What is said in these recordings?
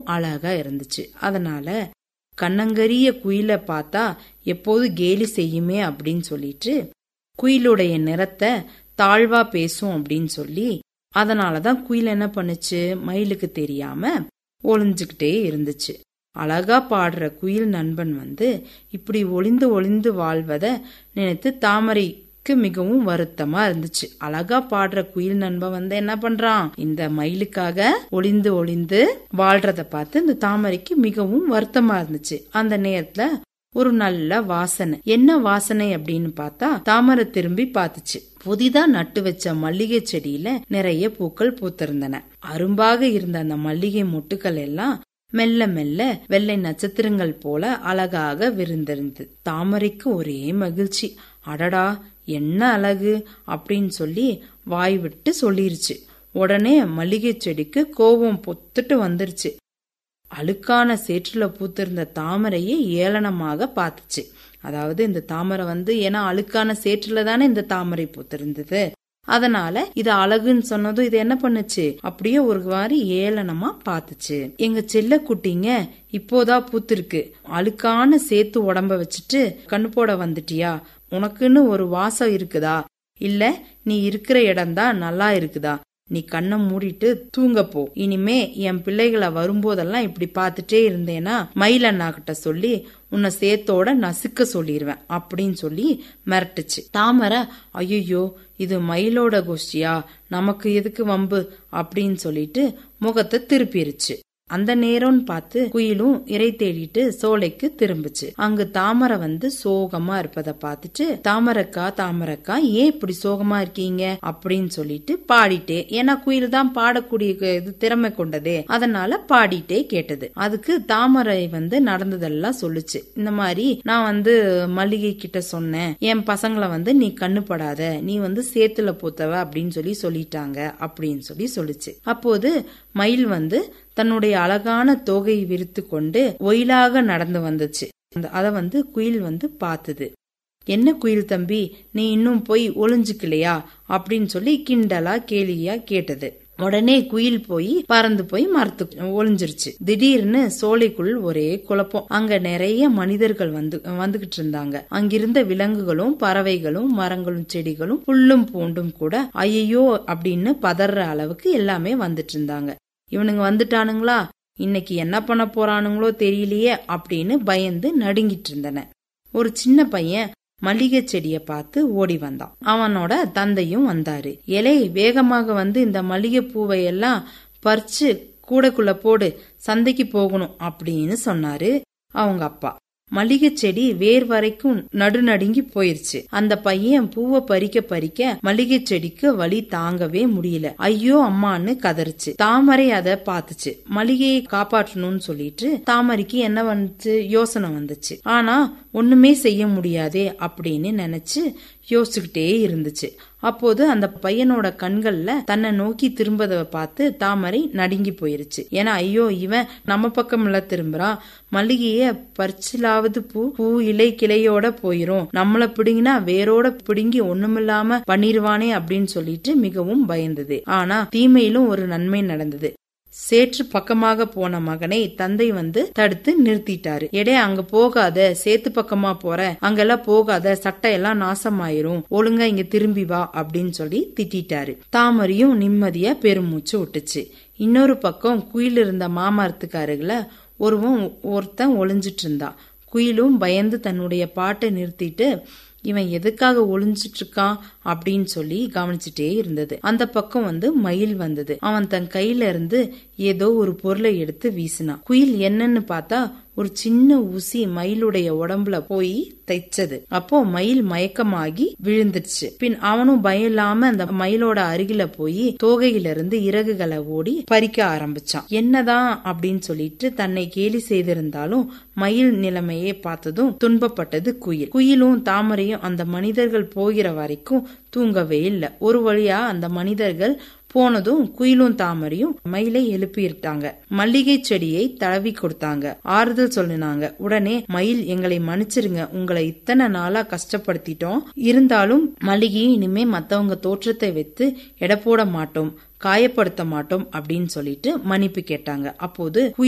அழகா இருந்துச்சு அதனால கண்ணங்கரிய குயில பார்த்தா எப்போது கேலி செய்யுமே அப்படின்னு சொல்லிட்டு குயிலுடைய நிறத்தை தாழ்வா பேசும் அப்படின்னு சொல்லி அதனாலதான் குயில் என்ன பண்ணுச்சு மயிலுக்கு தெரியாம ஒளிஞ்சுக்கிட்டே இருந்துச்சு அழகா பாடுற குயில் நண்பன் வந்து இப்படி ஒளிந்து ஒளிந்து வாழ்வத நினைத்து தாமரைக்கு மிகவும் வருத்தமா இருந்துச்சு அழகா பாடுற குயில் நண்பன் வந்து என்ன பண்றான் இந்த மயிலுக்காக ஒளிந்து ஒளிந்து வாழ்றத பார்த்து இந்த தாமரைக்கு மிகவும் வருத்தமா இருந்துச்சு அந்த நேரத்துல ஒரு நல்ல வாசனை என்ன வாசனை அப்படின்னு பார்த்தா தாமரை திரும்பி பார்த்துச்சு புதிதா நட்டு வச்ச மல்லிகை செடியில நிறைய பூக்கள் பூத்திருந்தன அரும்பாக இருந்த அந்த மல்லிகை மொட்டுக்கள் எல்லாம் மெல்ல மெல்ல வெள்ளை நட்சத்திரங்கள் போல அழகாக விருந்திருந்தது தாமரைக்கு ஒரே மகிழ்ச்சி அடடா என்ன அழகு அப்படின்னு சொல்லி வாய் விட்டு சொல்லிருச்சு உடனே மல்லிகை செடிக்கு கோபம் பொத்துட்டு வந்துருச்சு அழுக்கான சேற்றுல பூத்திருந்த தாமரையை ஏளனமாக பார்த்துச்சு அதாவது இந்த தாமரை வந்து ஏன்னா அழுக்கான சேற்றுல தானே இந்த தாமரை பூத்திருந்தது அதனால இது அழகுன்னு சொன்னதும் இது என்ன பண்ணுச்சு அப்படியே ஒரு மாதிரி ஏளனமா பாத்துச்சு எங்க செல்ல குட்டிங்க இப்போதான் பூத்திருக்கு அழுக்கான சேத்து உடம்ப வச்சுட்டு கண்ணு போட வந்துட்டியா உனக்குன்னு ஒரு வாசம் இருக்குதா இல்ல நீ இருக்கிற இடம்தான் நல்லா இருக்குதா நீ கண்ணை மூடிட்டு தூங்க போ இனிமே என் பிள்ளைகளை வரும்போதெல்லாம் இப்படி பார்த்துட்டே இருந்தேனா மயில் அண்ணா கிட்ட சொல்லி உன்னை சேத்தோட நசுக்க சொல்லிடுவேன் அப்படின்னு சொல்லி மிரட்டுச்சு தாமரை ஐயோ இது மயிலோட கோஷ்டியா நமக்கு எதுக்கு வம்பு அப்படின்னு சொல்லிட்டு முகத்தை திருப்பிருச்சு அந்த நேரம்னு பார்த்து குயிலும் இறை தேடிட்டு சோலைக்கு திரும்புச்சு அங்கு தாமரை வந்து சோகமா இருப்பத பார்த்துட்டு தாமரைக்கா தாமரைக்கா ஏன் இப்படி சோகமா இருக்கீங்க அப்படின்னு சொல்லிட்டு பாடிட்டே ஏன்னா குயில் தான் பாடக்கூடிய இது திறமை கொண்டதே அதனால பாடிட்டே கேட்டது அதுக்கு தாமரை வந்து நடந்ததெல்லாம் சொல்லுச்சு இந்த மாதிரி நான் வந்து மல்லிகை கிட்ட சொன்னேன் என் பசங்களை வந்து நீ கண்ணுப்படாத நீ வந்து சேத்துல பூத்தவ அப்படின்னு சொல்லி சொல்லிட்டாங்க அப்படின்னு சொல்லி சொல்லுச்சு அப்போது மயில் வந்து தன்னுடைய அழகான தோகையை விரித்து கொண்டு ஒயிலாக நடந்து வந்துச்சு அத வந்து குயில் வந்து பார்த்தது என்ன குயில் தம்பி நீ இன்னும் போய் ஒளிஞ்சுக்கலையா அப்படின்னு சொல்லி கிண்டலா கேலியா கேட்டது உடனே குயில் போய் பறந்து போய் மரத்து ஒளிஞ்சிருச்சு திடீர்னு சோலைக்குள் ஒரே குழப்பம் அங்க நிறைய மனிதர்கள் வந்து வந்துகிட்டு இருந்தாங்க அங்கிருந்த விலங்குகளும் பறவைகளும் மரங்களும் செடிகளும் புல்லும் பூண்டும் கூட ஐயோ அப்படின்னு பதற அளவுக்கு எல்லாமே வந்துட்டு இருந்தாங்க இவனுங்க வந்துட்டானுங்களா இன்னைக்கு என்ன பண்ண போறானுங்களோ தெரியலையே அப்படின்னு பயந்து நடுங்கிட்டு இருந்தன ஒரு சின்ன பையன் மல்லிகை செடிய பார்த்து ஓடி வந்தான் அவனோட தந்தையும் வந்தாரு இலை வேகமாக வந்து இந்த மல்லிகை பூவை எல்லாம் பறிச்சு கூடைக்குள்ள போடு சந்தைக்கு போகணும் அப்படின்னு சொன்னாரு அவங்க அப்பா மல்லிகை செடி வேர் வரைக்கும் நடுநடுங்கி போயிருச்சு அந்த பையன் பூவை பறிக்க பறிக்க மல்லிகை செடிக்கு வலி தாங்கவே முடியல ஐயோ அம்மான்னு கதறிச்சு தாமரை அத பாத்துச்சு மல்லிகையை காப்பாற்றணும்னு சொல்லிட்டு தாமரைக்கு என்ன வந்துச்சு யோசனை வந்துச்சு ஆனா ஒண்ணுமே செய்ய முடியாதே அப்படின்னு நினைச்சு யோசிச்சுக்கிட்டே இருந்துச்சு அப்போது அந்த பையனோட கண்கள்ல தன்னை நோக்கி திரும்பத பார்த்து தாமரை நடுங்கி போயிருச்சு ஏன்னா ஐயோ இவன் நம்ம பக்கம் இல்ல திரும்புறான் மல்லிகைய பறிச்சிலாவது பூ பூ இலை கிளையோட போயிரும் நம்மள பிடுங்கினா வேரோட பிடுங்கி ஒண்ணுமில்லாம பண்ணிருவானே அப்படின்னு சொல்லிட்டு மிகவும் பயந்தது ஆனா தீமையிலும் ஒரு நன்மை நடந்தது சேற்று பக்கமாக போன மகனை தந்தை வந்து தடுத்து நிறுத்திட்டாரு எடே அங்க போகாத சேத்து பக்கமா போற அங்கெல்லாம் போகாத சட்டை எல்லாம் நாசமாயிரும் ஒழுங்கா இங்க திரும்பி வா அப்படின்னு சொல்லி திட்டாரு தாமரையும் நிம்மதியா பெருமூச்சு விட்டுச்சு இன்னொரு பக்கம் குயில் இருந்த மாமரத்துக்கு அருகில ஒருவன் ஒருத்தன் ஒளிஞ்சிட்டு இருந்தான் குயிலும் பயந்து தன்னுடைய பாட்டை நிறுத்திட்டு இவன் எதுக்காக ஒளிஞ்சிட்டு இருக்கான் அப்படின்னு சொல்லி கவனிச்சுட்டே இருந்தது அந்த பக்கம் வந்து மயில் வந்தது அவன் தன் கையில இருந்து ஏதோ ஒரு பொருளை எடுத்து வீசினான் குயில் என்னன்னு பார்த்தா ஒரு சின்ன ஊசி மயிலுடைய உடம்புல போய் தைச்சது அப்போ மயில் மயக்கமாகி விழுந்துருச்சு பின் அவனும் பயம் இல்லாம அந்த மயிலோட அருகில போய் தோகையில இருந்து இறகுகளை ஓடி பறிக்க ஆரம்பிச்சான் என்னதான் அப்படின்னு சொல்லிட்டு தன்னை கேலி செய்திருந்தாலும் மயில் நிலைமையை பார்த்ததும் துன்பப்பட்டது குயில் குயிலும் தாமரையும் அந்த மனிதர்கள் போகிற வரைக்கும் தூங்கவே இல்லை ஒரு வழியா அந்த மனிதர்கள் போனதும் குயிலும் தாமரையும் மயிலை எழுப்பிட்டாங்க மல்லிகை செடியை தடவி கொடுத்தாங்க ஆறுதல் சொல்லினாங்க உடனே மயில் எங்களை மன்னிச்சிருங்க உங்களை இத்தனை நாளா கஷ்டப்படுத்திட்டோம் இருந்தாலும் மல்லிகையை இனிமே மத்தவங்க தோற்றத்தை வைத்து எடை போட மாட்டோம் காயப்படுத்த மாட்டோம் அப்படின்னு சொல்லிட்டு மன்னிப்பு கேட்டாங்க அப்போது குயில் ஒரு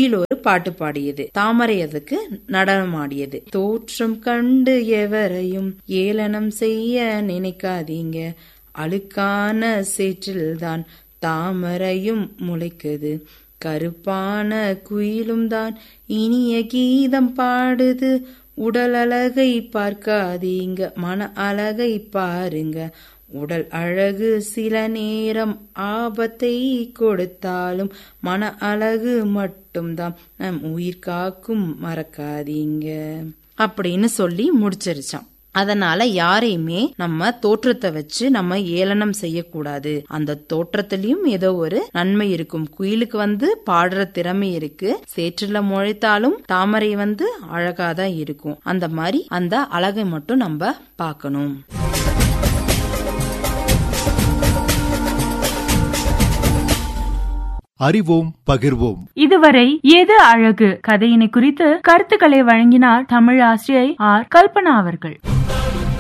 பாட்டு பாடியது தாமரை அதுக்கு நடனமாடியது தோற்றம் கண்டு எவரையும் ஏளனம் செய்ய நினைக்காதீங்க அழுக்கான சேற்றில்தான் தாமரையும் முளைக்குது கருப்பான குயிலும் தான் இனிய கீதம் பாடுது உடல் அழகை பார்க்காதீங்க மன அழகை பாருங்க உடல் அழகு சில நேரம் ஆபத்தை கொடுத்தாலும் மன அழகு மட்டும்தான் நம் உயிர் காக்கும் மறக்காதீங்க அப்படின்னு சொல்லி முடிச்சிருச்சான் அதனால யாரையுமே நம்ம தோற்றத்தை வச்சு நம்ம ஏளனம் செய்யக்கூடாது அந்த தோற்றத்திலயும் ஏதோ ஒரு நன்மை இருக்கும் குயிலுக்கு வந்து பாடுற திறமை இருக்கு சேற்றுல முளைத்தாலும் தாமரை வந்து அழகாதான் இருக்கும் அந்த மாதிரி அந்த அழகை மட்டும் நம்ம பார்க்கணும் அறிவோம் பகிர்வோம் இதுவரை எது அழகு கதையினை குறித்து கருத்துக்களை வழங்கினார் தமிழ் ஆசிரியை ஆர் கல்பனா அவர்கள்